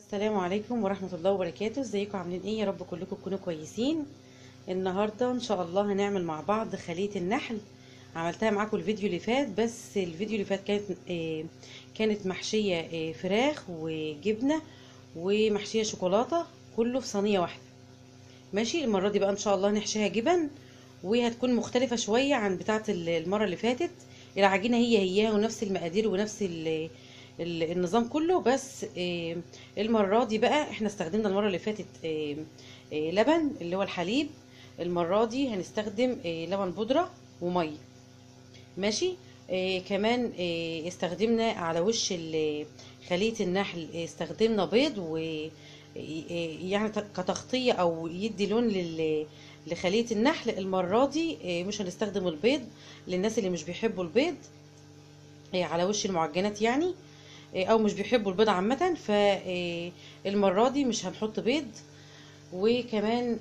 السلام عليكم ورحمة الله وبركاته ازيكم عاملين ايه يا رب كلكم تكونوا كويسين النهاردة ان شاء الله هنعمل مع بعض خلية النحل عملتها معاكم الفيديو اللي فات بس الفيديو اللي فات كانت آه كانت محشية آه فراخ وجبنة ومحشية شوكولاتة كله في صينية واحدة ماشي المرة دي بقى ان شاء الله نحشيها جبن وهتكون مختلفة شوية عن بتاعة المرة اللي فاتت العجينة هي هي ونفس المقادير ونفس ال النظام كله بس المرة دي بقى احنا استخدمنا المرة اللي فاتت لبن اللي هو الحليب المرة دي هنستخدم لبن بودرة ومية ماشي كمان استخدمنا على وش خلية النحل استخدمنا بيض و يعني كتغطية او يدي لون لل لخلية النحل المرة دي مش هنستخدم البيض للناس اللي مش بيحبوا البيض على وش المعجنات يعني او مش بيحبوا البيض عامه فالمره دي مش هنحط بيض وكمان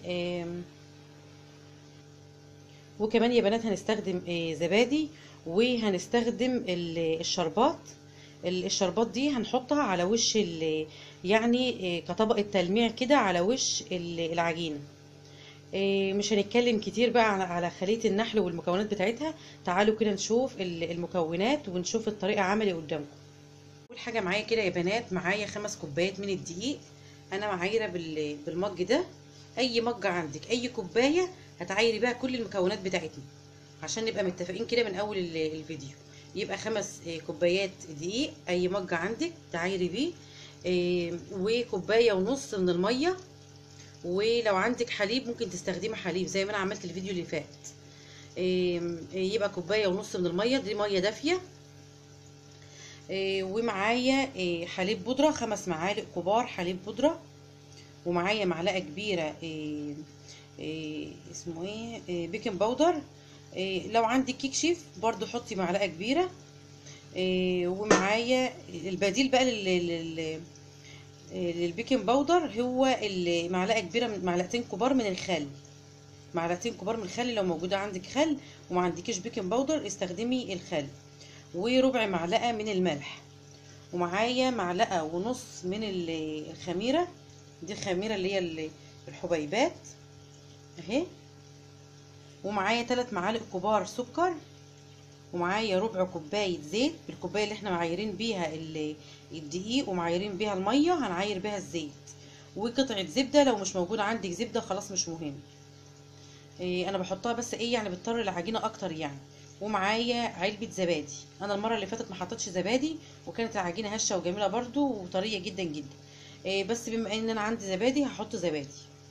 وكمان يا بنات هنستخدم زبادي وهنستخدم الشربات الشربات دي هنحطها على وش يعني كطبقه تلميع كده على وش العجينه مش هنتكلم كتير بقى على خلية النحل والمكونات بتاعتها تعالوا كده نشوف المكونات ونشوف الطريقة عملي قدامكم اول حاجة معايا كده يا بنات معايا خمس كوبايات من الدقيق انا معايرة بالمج ده اي مج عندك اي كوباية هتعايري بقى كل المكونات بتاعتنا عشان نبقى متفقين كده من اول الفيديو يبقى خمس كوبايات دقيق اي مج عندك تعايري بيه وكوباية ونص من المية ولو عندك حليب ممكن تستخدمي حليب زي ما انا عملت الفيديو اللي فات يبقى كوبايه ونص من الميه دي ميه دافيه ومعايا حليب بودره خمس معالق كبار حليب بودره ومعايا معلقه كبيره اسمه ايه بيكنج باودر لو عندك كيك شيف برضو حطي معلقه كبيره ومعايا البديل بقى لل للبيكنج باودر هو معلقه كبيره من معلقتين كبار من الخل معلقتين كبار من الخل لو موجوده عندك خل وما عندكيش بيكنج باودر استخدمي الخل وربع معلقه من الملح ومعايا معلقه ونص من الخميره دي الخميره اللي هي الحبيبات اهي ومعايا ثلاث معالق كبار سكر ومعايا ربع كوبايه زيت بالكوبايه اللي احنا معايرين بيها الدقيق ومعايرين بيها الميه هنعاير بيها الزيت وقطعه زبده لو مش موجود عندك زبده خلاص مش مهم إيه انا بحطها بس ايه يعني بتطر العجينه اكتر يعني ومعايا علبه زبادي انا المره اللي فاتت ما حطيتش زبادي وكانت العجينه هشه وجميله برده وطريه جدا جدا إيه بس بما ان انا عندي زبادي هحط زبادي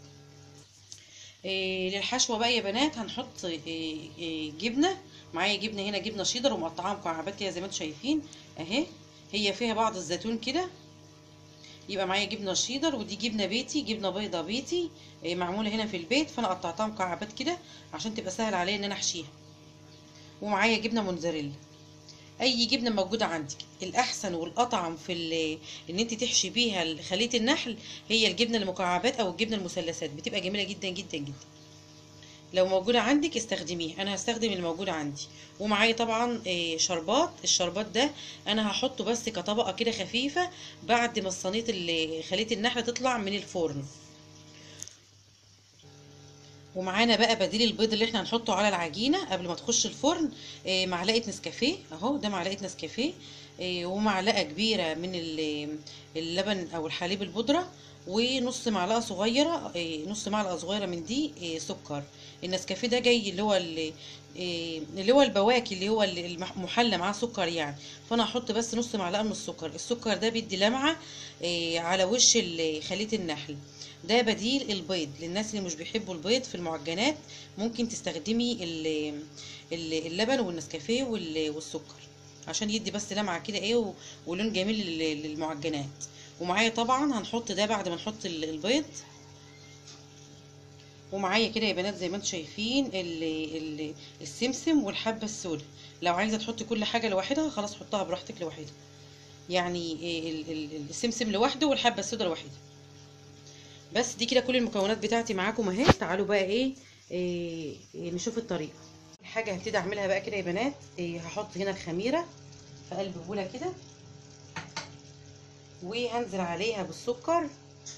إيه للحشوه بقى يا بنات هنحط إيه إيه جبنه معايا جبنه هنا جبنه شيدر ومقطعاها مكعبات كده زي ما انتم شايفين اهي هي فيها بعض الزيتون كده يبقى معايا جبنه شيدر ودي جبنه بيتي جبنه بيضه بيتي معموله هنا في البيت فانا قطعتها مكعبات كده عشان تبقى سهل عليا ان انا احشيها ومعايا جبنه موتزاريلا اي جبنه موجوده عندك الاحسن والاطعم في ان انت تحشي بيها خليه النحل هي الجبنه المكعبات او الجبنه المثلثات بتبقى جميله جدا جدا جدا لو موجودة عندك استخدميه انا هستخدم الموجود عندي ومعايا طبعا شربات الشربات ده انا هحطه بس كطبقة كده خفيفة بعد ما الصينية اللي خلية النحلة تطلع من الفرن ومعانا بقى بديل البيض اللي احنا هنحطه على العجينة قبل ما تخش الفرن معلقة نسكافيه اهو ده معلقة نسكافيه ومعلقة كبيرة من اللبن او الحليب البودرة ونص معلقه صغيره نص معلقه صغيره من دي سكر النسكافيه ده جاي اللي هو اللي هو البواكي اللي هو المحلى معاه سكر يعني فانا هحط بس نص معلقه من السكر السكر ده بيدي لمعه على وش خليه النحل ده بديل البيض للناس اللي مش بيحبوا البيض في المعجنات ممكن تستخدمي اللبن والنسكافيه والسكر عشان يدي بس لمعه كده ايه ولون جميل للمعجنات ومعايا طبعا هنحط ده بعد ما نحط البيض ومعايا كده يا بنات زي ما انتم شايفين السمسم والحبه السوداء لو عايزه تحطي كل حاجه لوحدها خلاص حطها براحتك لوحدها يعني السمسم لوحده والحبه السوداء لوحدها بس دي كده كل المكونات بتاعتي معاكم اهي تعالوا بقى ايه, إيه نشوف الطريقه حاجه هبتدي اعملها بقى كده يا بنات إيه هحط هنا الخميره في قلب بوله كده وهنزل عليها بالسكر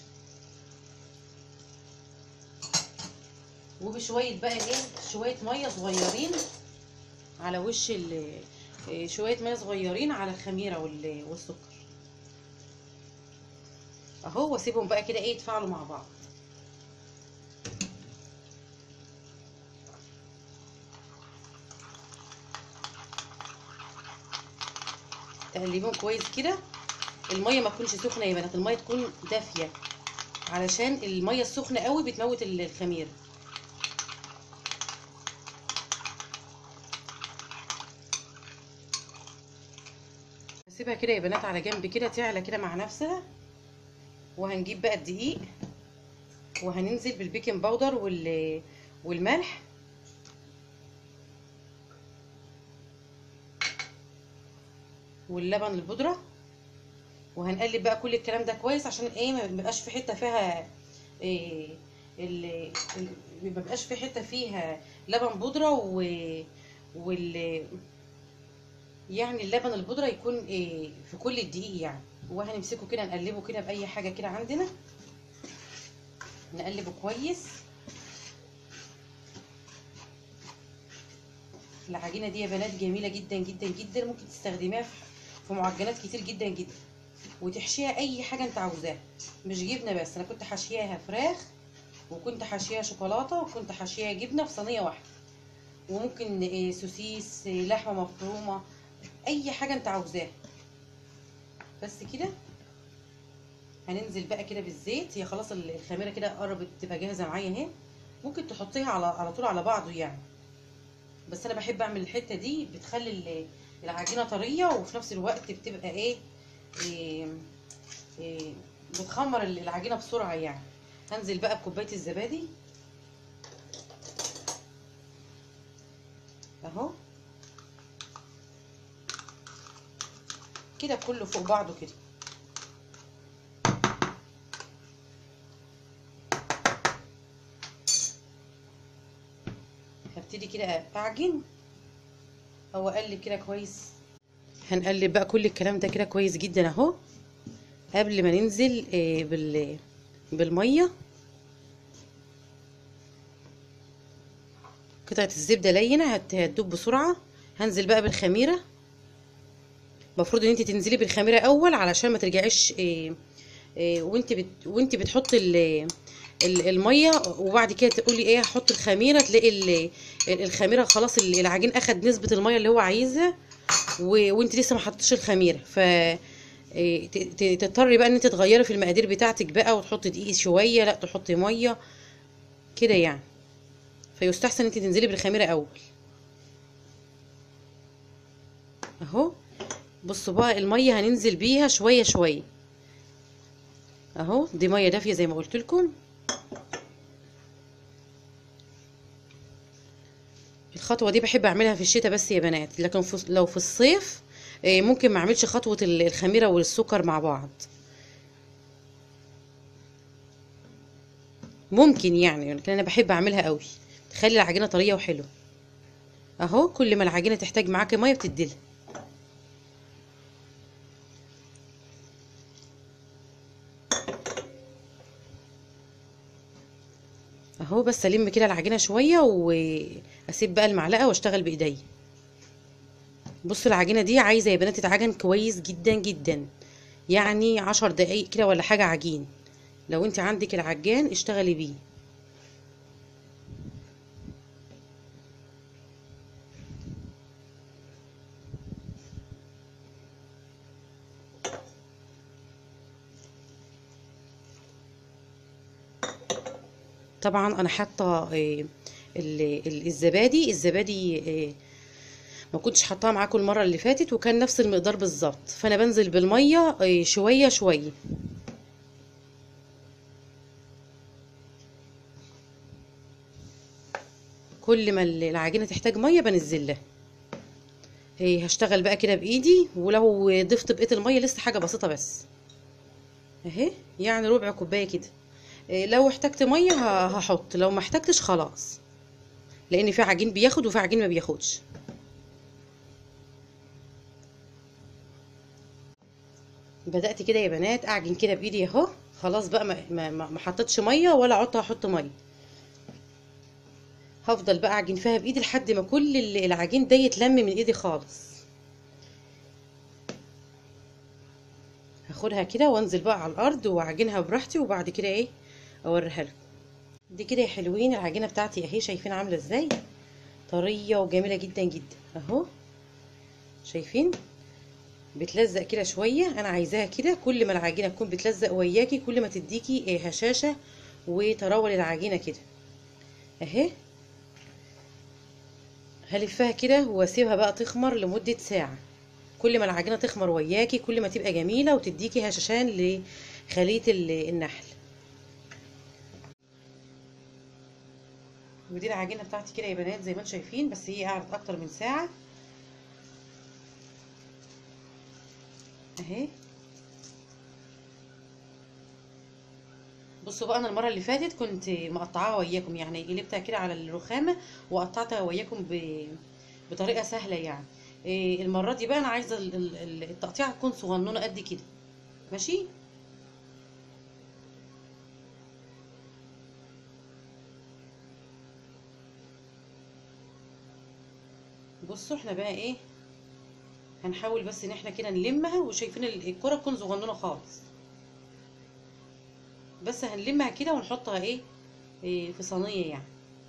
وبشويه بقى ايه شويه ميه صغيرين على وش ال شويه ميه صغيرين على الخميره والسكر اهو واسيبهم بقى كده ايه يتفاعلوا مع بعض تقلبيهم كويس كده الميه ما تكونش سخنه يا بنات الميه تكون دافيه علشان الميه السخنه قوي بتموت الخميره هسيبها كده يا بنات على جنب كده تعلى كده مع نفسها وهنجيب بقى الدقيق وهننزل بالبيكنج باودر وال والملح واللبن البودره وهنقلب بقى كل الكلام ده كويس عشان ايه ما بيبقاش في حته فيها إيه ال ما بيبقاش في حته فيها لبن بودره و وال يعني اللبن البودره يكون إيه في كل الدقيق يعني وهنمسكه كده نقلبه كده باي حاجه كده عندنا نقلبه كويس العجينه دي يا بنات جميله جدا جدا جدا ممكن تستخدميها في معجنات كتير جدا جدا وتحشيها اي حاجه انت عاوزاها مش جبنه بس انا كنت حاشياها فراخ وكنت حاشياها شوكولاته وكنت حاشياها جبنه في صينيه واحده وممكن سوسيس لحمه مفرومه اي حاجه انت عاوزاها بس كده هننزل بقى كده بالزيت هي خلاص الخميره كده قربت تبقى جاهزه معايا اهي ممكن تحطيها على على طول على بعضه يعني بس انا بحب اعمل الحته دي بتخلي العجينه طريه وفي نفس الوقت بتبقى ايه, إيه, إيه بتخمر العجينه بسرعه يعني هنزل بقى بكوبايه الزبادي اهو كده كله فوق بعضه كده هبتدي كده اعجن او اقلب كده كويس هنقلب بقى كل الكلام ده كده كويس جدا اهو قبل ما ننزل بال بالميه قطعه الزبده لينه هتدوب بسرعه هنزل بقى بالخميره المفروض ان انت تنزلي بالخميره اول علشان ما ترجعيش إيه إيه وانت بت وانت بتحطي الميه وبعد كده تقولي ايه هحط الخميره تلاقي الخميره خلاص العجين اخد نسبه الميه اللي هو عايزها وانت لسه ما حطيتش الخميره ف تضطري بقى ان انت تغيري في المقادير بتاعتك بقى وتحطي دقيق شويه لا تحطي ميه كده يعني فيستحسن انت تنزلي بالخميره اول اهو بصوا بقى الميه هننزل بيها شويه شويه اهو دي ميه دافيه زي ما قلت لكم الخطوه دي بحب اعملها في الشتاء بس يا بنات لكن في لو في الصيف ممكن ما اعملش خطوه الخميره والسكر مع بعض ممكن يعني لكن انا بحب اعملها قوي تخلي العجينه طريه وحلوه اهو كل ما العجينه تحتاج معاكي ميه بتديلها اهو بس الم كده العجينه شويه واسيب بقى المعلقه واشتغل بايديا بصوا العجينه دي عايزه يا بنات تتعجن كويس جدا جدا يعني عشر دقايق كده ولا حاجه عجين لو انت عندك العجان اشتغلي بيه طبعا انا حاطه الزبادي الزبادي ما كنتش حطاها معاكم المره اللي فاتت وكان نفس المقدار بالظبط فانا بنزل بالميه شويه شويه كل ما العجينه تحتاج ميه بنزلها هشتغل بقى كده بايدي ولو ضفت بقيه الميه لسه حاجه بسيطه بس اهي يعني ربع كوبايه كده لو احتجت ميه هحط لو ما احتجتش خلاص لان في عجين بياخد وفي عجين ما بياخدش بدات كده يا بنات اعجن كده بايدي اهو خلاص بقى ما ما, ما حطيتش ميه ولا عدت احط ميه هفضل بقى اعجن فيها بايدي لحد ما كل العجين ده يتلم من ايدي خالص هاخدها كده وانزل بقى على الارض واعجنها براحتي وبعد كده ايه اوريها لكم دي كده يا حلوين العجينه بتاعتي اهي شايفين عامله ازاي طريه وجميله جدا جدا اهو شايفين بتلزق كده شويه انا عايزاها كده كل ما العجينه تكون بتلزق وياكي كل ما تديكي إيه هشاشه وتراول العجينه كده اهي هلفها كده واسيبها بقى تخمر لمده ساعه كل ما العجينه تخمر وياكي كل ما تبقى جميله وتديكي هشاشان لخليه النحل ودي العجينه بتاعتي كده يا بنات زي ما انتم شايفين بس هي قعدت اكتر من ساعه اهي بصوا بقى انا المره اللي فاتت كنت مقطعاها وياكم يعني قلبتها كده على الرخامه وقطعتها وياكم ب... بطريقه سهله يعني إيه المره دي بقى انا عايزه التقطيعه تكون صغنونه قد كده ماشي بصوا احنا بقى ايه هنحاول بس ان احنا كده نلمها وشايفين الكره تكون صغنونه خالص بس هنلمها كده ونحطها ايه, إيه في صينيه يعني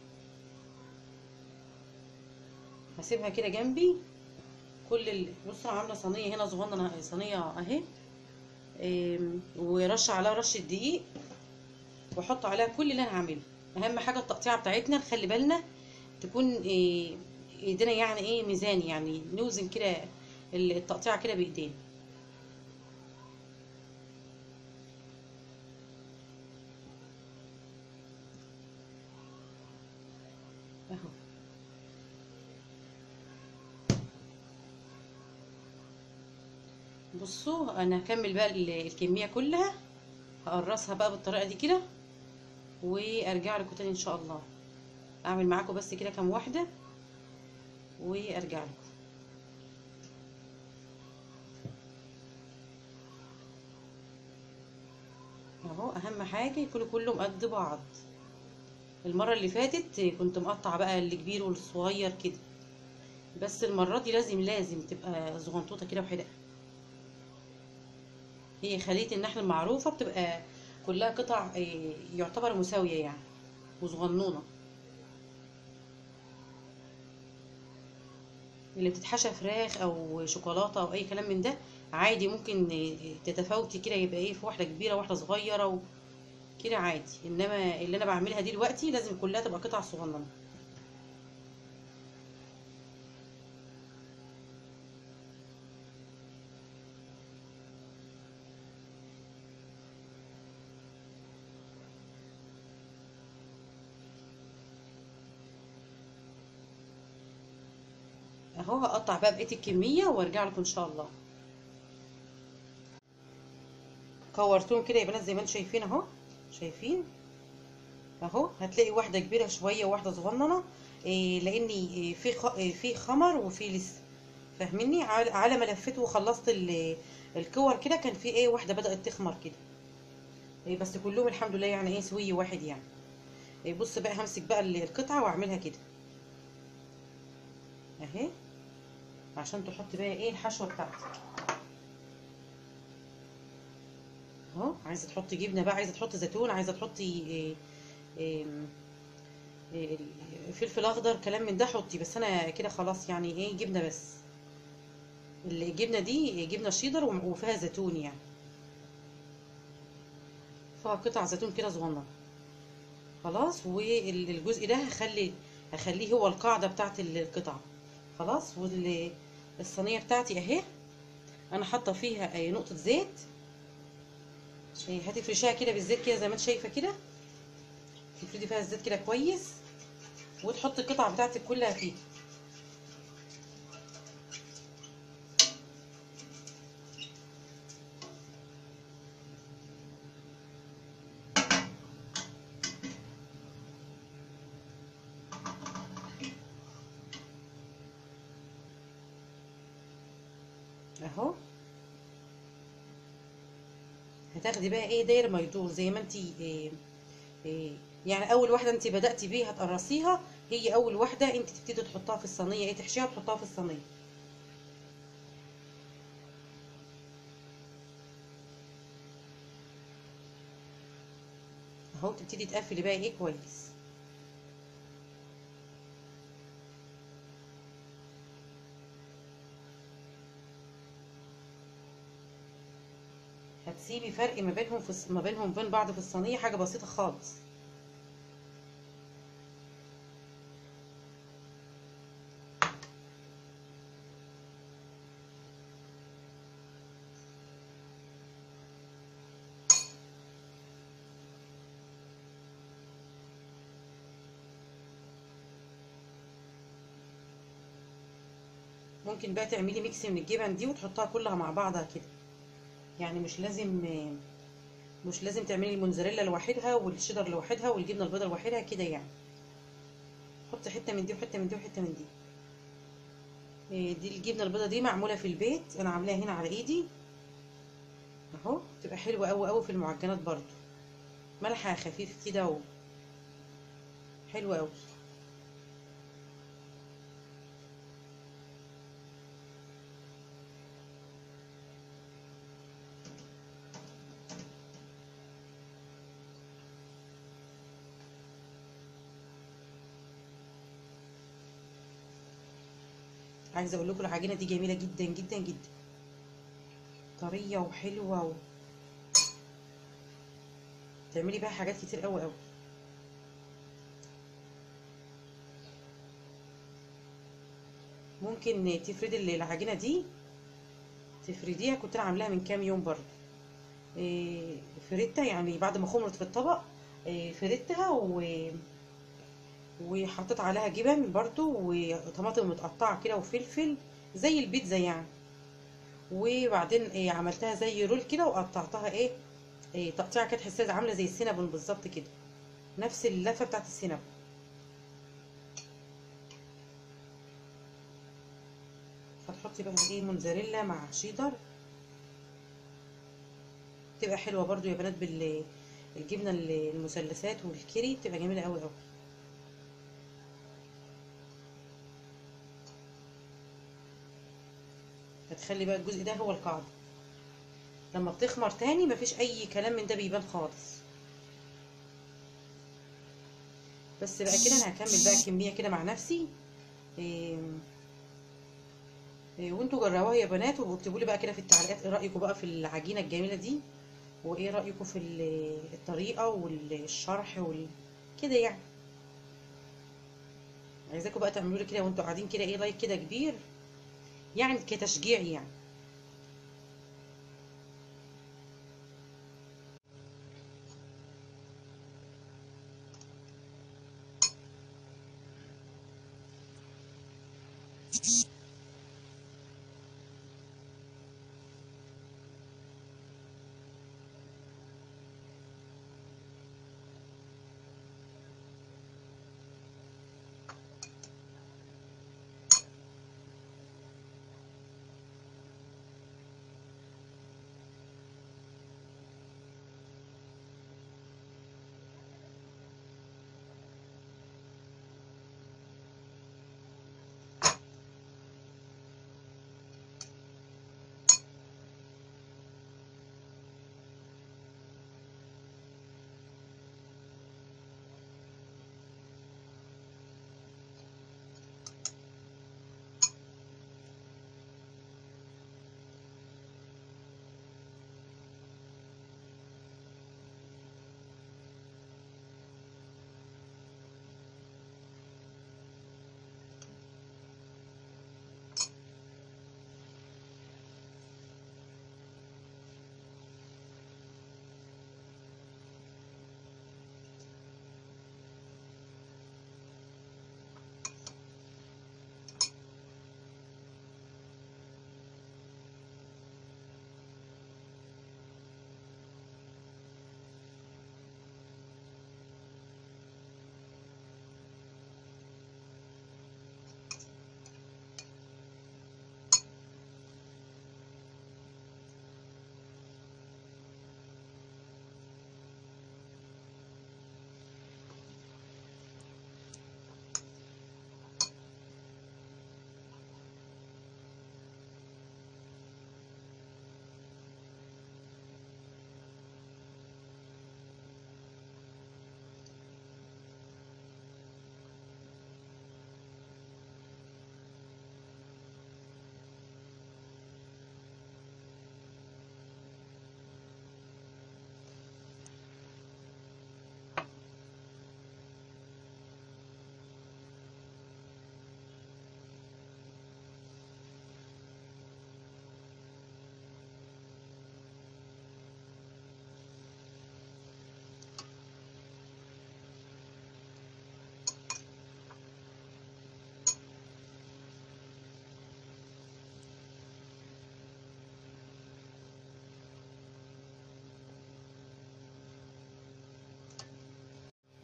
هسيبها كده جنبي كل ال... بصوا عامله صينيه هنا صغننه صينيه اهي إيه ورشه عليها رشه دقيق واحط عليها كل اللي انا هعمله اهم حاجه التقطيعه بتاعتنا نخلي بالنا تكون إيه ايدينا يعني ايه ميزان يعني نوزن كده التقطيعه كده بايدينا اهو بصوا انا هكمل بقى الكميه كلها هقرصها بقى بالطريقه دي كده وارجع لكم تاني ان شاء الله اعمل معاكم بس كده كام واحده وارجع لكم اهو اهم حاجه يكونوا كلهم قد بعض المره اللي فاتت كنت مقطعه بقى الكبير والصغير كده بس المره دي لازم لازم تبقى صغنطوطه كده وحدقه هي خليه النحل المعروفه بتبقى كلها قطع يعتبر مساويه يعني وصغنونه اللي بتتحشى فراخ او شوكولاته او اي كلام من ده عادي ممكن تتفاوتي كده يبقى ايه في واحده كبيره واحده صغيره و... كده عادي انما اللي انا بعملها دي دلوقتي لازم كلها تبقى قطع صغننه اهو هقطع بقى بقيه الكميه وارجع لكم ان شاء الله كورتهم كده يا بنات زي ما انتم شايفين اهو شايفين اهو هتلاقي واحده كبيره شويه وواحده صغننه إيه لاني إيه في خ... إيه في خمر وفي لسه فاهميني على ما لفيت وخلصت الكور كده كان في ايه واحده بدات تخمر كده إيه بس كلهم الحمد لله يعني ايه سوي واحد يعني إيه بص بقى همسك بقى القطعه واعملها كده اهي عشان تحط بقى ايه الحشوه بتاعتك اهو عايزه تحطي جبنه بقى عايزه تحطي زيتون عايزه تحطي إيه إيه إيه فلفل اخضر كلام من ده حطي بس انا كده خلاص يعني ايه جبنه بس الجبنه دي جبنه شيدر وفيها زيتون يعني فيها قطع زيتون كده صغننه خلاص والجزء ده هخلي هخليه هو القاعده بتاعت القطعه خلاص والصينيه بتاعتي اهي انا حاطه فيها نقطه زيت هتفرشيها كده بالزيت كده زي ما انت شايفه كده تفردي فيها الزيت كده كويس وتحطي القطعه بتاعتك كلها فيه اهو هتاخدي بقى ايه داير ما يدور زي ما انت إيه إيه يعني اول واحده انت بداتي بيها تقرصيها هي اول واحده انت تبتدي تحطها في الصينيه ايه تحشيها وتحطها في الصينيه اهو تبتدي تقفلي بقى ايه كويس هتسيبي فرق ما بينهم في الص- ما بينهم وبين بعض في الصينيه حاجه بسيطه خالص ممكن بقى تعملي ميكس من الجبن دي وتحطها كلها مع بعضها كده يعني مش لازم مش لازم تعملي الموزاريلا لوحدها والشيدر لوحدها والجبنه البيضاء لوحدها كده يعني حطي حته من دي وحته من دي وحته من دي إيه دي الجبنه البيضاء دي معموله في البيت انا عاملاها هنا على ايدي اهو تبقى حلوه قوي قوي في المعجنات برضو ملحها خفيف كده و حلوه قوي عايزه اقول لكم العجينه دي جميله جدا جدا جدا طريه وحلوه و... تعملي بقى حاجات كتير قوي قوي ممكن تفردي العجينه دي تفرديها كنت انا عاملاها من كام يوم برضو إيه فردتها يعني بعد ما خمرت في الطبق إيه فردتها و وحطيت عليها جبن برضو وطماطم متقطعه كده وفلفل زي البيتزا يعني وبعدين إيه عملتها زي رول كده وقطعتها ايه, إيه تقطيعه كده تحسيها عامله زي السينابون بالظبط كده نفس اللفه بتاعت السينابون هتحطي بقى ايه موزاريلا مع شيدر تبقى حلوه برضو يا بنات بالجبنه المثلثات والكيري بتبقى جميله قوي قوي هتخلي بقى الجزء ده هو القاعده لما بتخمر تاني مفيش اي كلام من ده بيبان خالص بس بقى كده انا هكمل بقى كميه كده مع نفسي إيه إيه وانتوا جربوها يا بنات واكتبوا لي بقى كده في التعليقات ايه رايكم بقى في العجينه الجميله دي وايه رايكم في الطريقه والشرح وال كده يعني عايزاكم بقى تعملوا لي كده وانتوا قاعدين كده ايه لايك كده كبير يعني كتشجيع يعني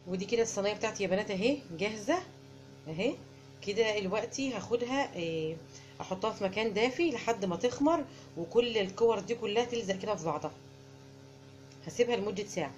ودي كده الصينيه بتاعتي يا بنات اهي جاهزه اهي كده دلوقتي هاخدها إيه احطها في مكان دافي لحد ما تخمر وكل الكور دي كلها تلزق كده في بعضها هسيبها لمده ساعه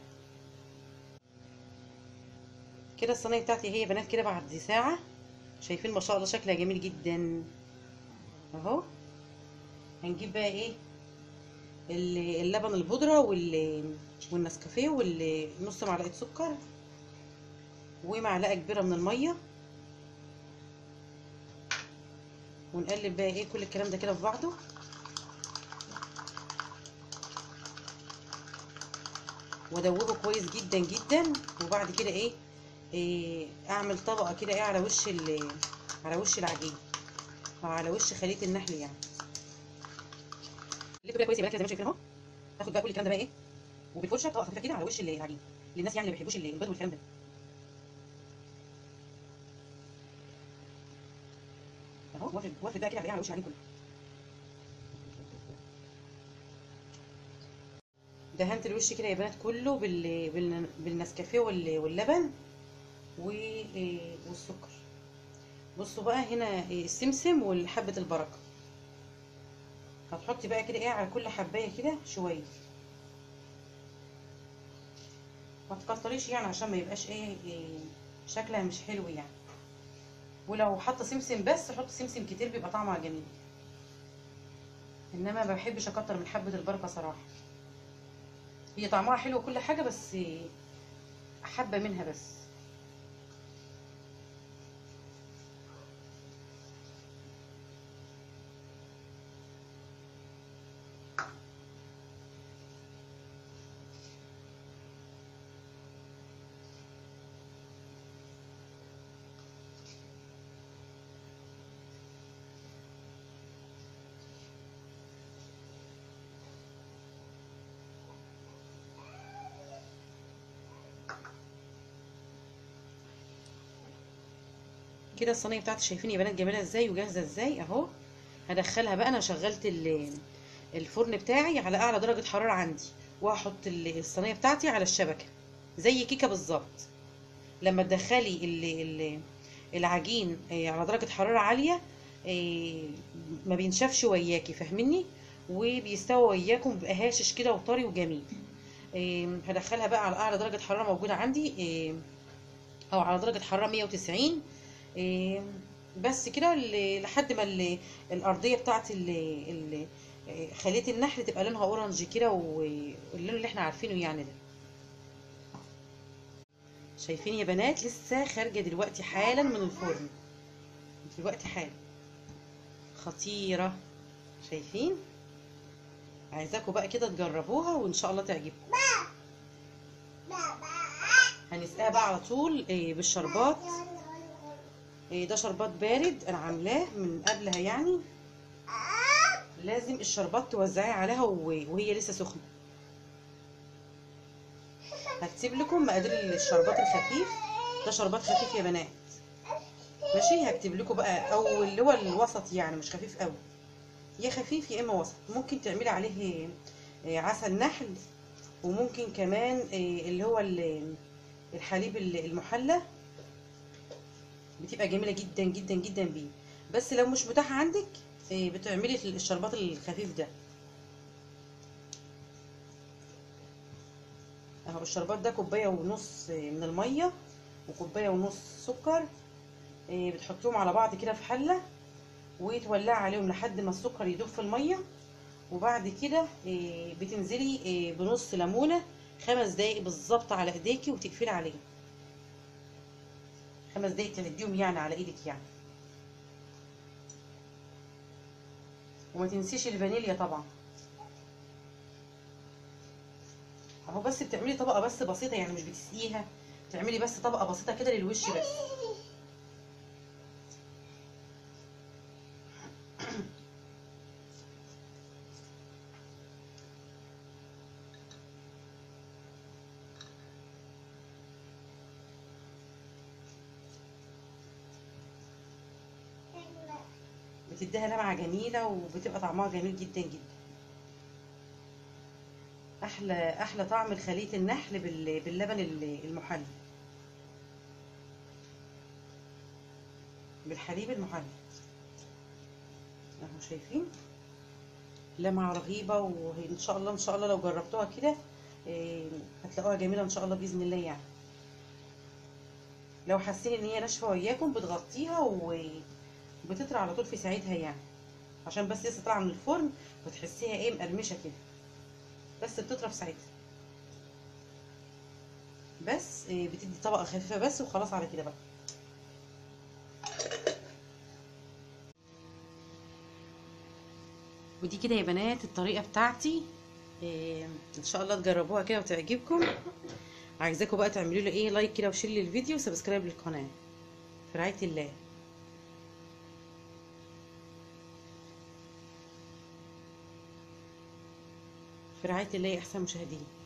كده الصينيه بتاعتي اهي يا بنات كده بعد ساعه شايفين ما شاء الله شكلها جميل جدا اهو هنجيب بقى ايه اللبن البودره والنسكافيه والنص معلقه سكر ومعلقه كبيره من الميه ونقلب بقى ايه كل الكلام ده كده في بعضه وادوبه كويس جدا جدا وبعد كده ايه, إيه اعمل طبقه كده ايه على وش على وش العجين او على وش خليط النحل يعني قلبته كده كويس يا بنات زي ما شايفين اهو تاخد بقى كل الكلام ده بقى ايه وبالفرشه طبقه خفيفه كده على وش العجين للناس يعني اللي ما بيحبوش البيض والكلام ده اهو وافد وافد بقى كده على وش العجين كله دهنت الوش كده يا بنات كله بال... بال... بالنسكافيه وال... واللبن و... والسكر بصوا بقى هنا السمسم وحبه البركه هتحطي بقى كده ايه على كل حبايه كده شويه ما تكتريش يعني عشان ما يبقاش ايه, إيه شكلها مش حلو يعني ولو حاطه سمسم بس حط سمسم كتير بيبقى طعمها جميل انما ما بحبش اكتر من حبه البركه صراحه هي طعمها حلو وكل حاجه بس حبه منها بس كده الصينيه بتاعتي شايفين يا بنات جميله ازاي وجاهزه ازاي اهو هدخلها بقى انا شغلت الفرن بتاعي على اعلى درجه حراره عندي وهحط الصينيه بتاعتي على الشبكه زي كيكه بالظبط لما تدخلي العجين على درجه حراره عاليه ما بينشفش وياكي فاهميني وبيستوي وياكم بيبقى هاشش كده وطري وجميل هدخلها بقى على اعلى درجه حراره موجوده عندي او على درجه حراره 190 إيه بس كده لحد ما الارضيه بتاعت خليه النحل تبقى لونها اورنج كده واللون اللي احنا عارفينه يعني ده شايفين يا بنات لسه خارجه دلوقتي حالا من الفرن دلوقتي حالا خطيره شايفين عايزاكم بقى كده تجربوها وان شاء الله تعجبكم هنسقيها بقى على طول بالشربات ده شربات بارد انا عاملاه من قبلها يعني لازم الشربات توزعيه عليها وهي لسه سخنه هكتب لكم مقادير الشربات الخفيف ده شربات خفيف يا بنات ماشي هكتب لكم بقى او اللي هو الوسط يعني مش خفيف قوي يا خفيف يا اما وسط ممكن تعملي عليه عسل نحل وممكن كمان اللي هو الحليب المحلى بتبقى جميله جدا جدا جدا بيه بس لو مش متاح عندك بتعملي الشربات الخفيف ده اهو الشربات ده كوبايه ونص من الميه وكوبايه ونص سكر بتحطيهم على بعض كده في حله وتولعي عليهم لحد ما السكر يدوب في الميه وبعد كده بتنزلي بنص ليمونه خمس دقايق بالظبط على ايديكي وتقفلي عليه خمس دقايق تهديهم يعني على ايدك يعني وما تنسيش الفانيليا طبعا اهو بس بتعملي طبقه بس بسيطه يعني مش بتسقيها تعملي بس طبقه بسيطه كده للوش بس بتديها لمعه جميله وبتبقى طعمها جميل جدا جدا احلى احلى طعم خليه النحل باللبن المحلي بالحليب المحلى اهو شايفين لمعة رهيبة وان شاء الله ان شاء الله لو جربتوها كده إيه، هتلاقوها جميلة ان شاء الله بإذن الله يعني لو حاسين ان هي ناشفة وياكم بتغطيها وبتطرى على طول في ساعتها يعني عشان بس لسه طالعة من الفرن وتحسيها ايه مقرمشة كده بس بتطرى في ساعتها بس إيه، بتدي طبقة خفيفة بس وخلاص على كده بقى ودي كده يا بنات الطريقة بتاعتي إيه ان شاء الله تجربوها كده وتعجبكم عايزاكم بقى تعملوا لي ايه لايك كده وشير للفيديو وسبسكرايب للقناة في رعاية الله في رعاية الله يا احسن مشاهدين